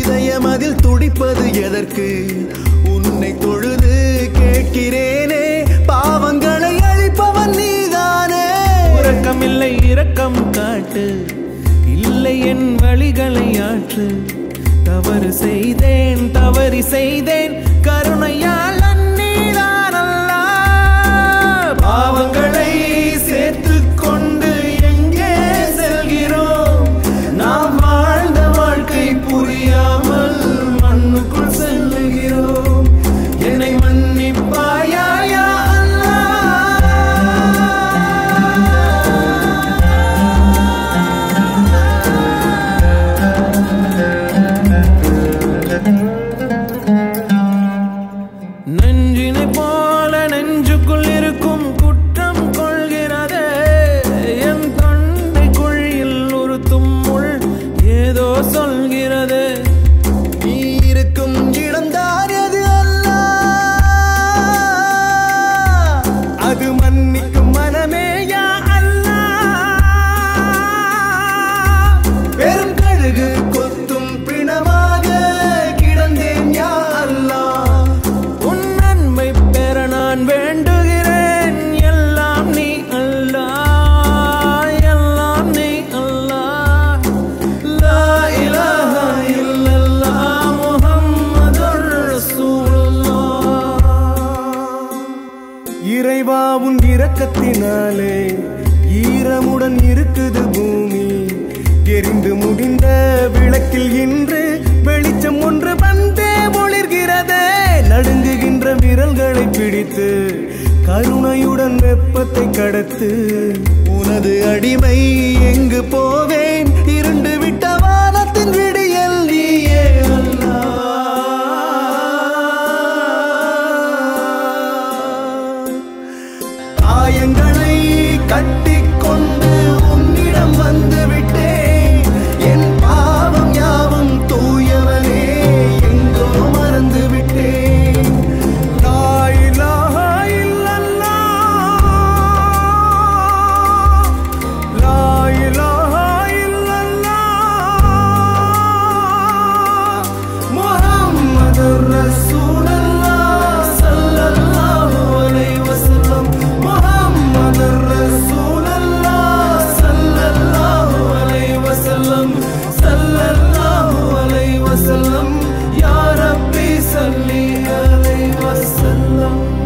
இதயம் அதில் துடிப்பது எதற்கு உன்னை தொழுது கேட்கிறேனே பாவங்களை அழிப்பவன் நீதானே உறக்கமில்லை இரக்கம் காட்டு இல்லை என் வழிகளை ஆற்று தவறு செய்தேன் தவறி செய்தேன் கருணையால் அந்நீதான் அல்லாஹ். பாவங்களை சேர்த்துக் கொண்டு எங்கே செல்கிறோம் நாம் வாழ்ந்த வாழ்க்கை புரியாமல் மண்ணுக்குள் செல்லுகிறோம் என்னை மன்னிப்பாயா யா அல்லாஹ் நெஞ்சினை போல நெஞ்சுக்குள் இருக்கும் குற்றம் கொள்கிறதே என் தொண்டை குழியில் ஒரு தும்முள் ஏதோ சொல்கிறது நீ இருக்கும் இடம்தான் எது அல்ல அது மன்னிக்கும் மனமே யா அல்லாஹ் பெரும் கழுகு கொத்தும் பிணமாக கிடந்தேன் யா அல்லாஹ் உன் நன்மை பெற நான் வேண்டுகிறேன் எல்லாம் நீ அல்லாஹ் எல்லாம் நீ அல்லாஹ் லா இலாஹா இல்லல்லாஹ் முஹம்மதுர் ரசூலுல்லாஹ் இறைவா உன் இரக்கத்தினாலே ஈரமுடன் இருக்குது பூமி எரிந்து முடிந்த விளக்கில் இன்று வெளிச்சம் ஒன்று வந்தே ஒளிர்கிறதே நடுங்குகின்ற விரல்களை பிடித்து கருணையுடன் வெப்பத்தை கடத்து உனது அடிமை எங்கு போவேன் இருண்டு விட்ட வானத்தின் விடியல் நீயே அல்லாஹ் காயங்களை கட்டிக்கொண்டு உன்னிடம் வந்து விட்டேன் என் பாவம் யாவும் தூயவனே எங்கோ மறந்து விட்டேன் லா இலாஹா இல்லல்லாஹ். லா இலாஹா இல்லல்லாஹ். முஹம்மதுர் ரசூலுல்லாஹ் ஸல்லல்லாஹு அலைஹி வஸல்லம் முஹம்மதுர் ரசூலுல்லாஹ் ஸல்லல்லாஹு அலைஹி வஸல்லம் ஸல்லல்லாஹு அலைஹி வஸல்லம் யா ரப்பி ஸல்லி அலைஹி வஸல்லம்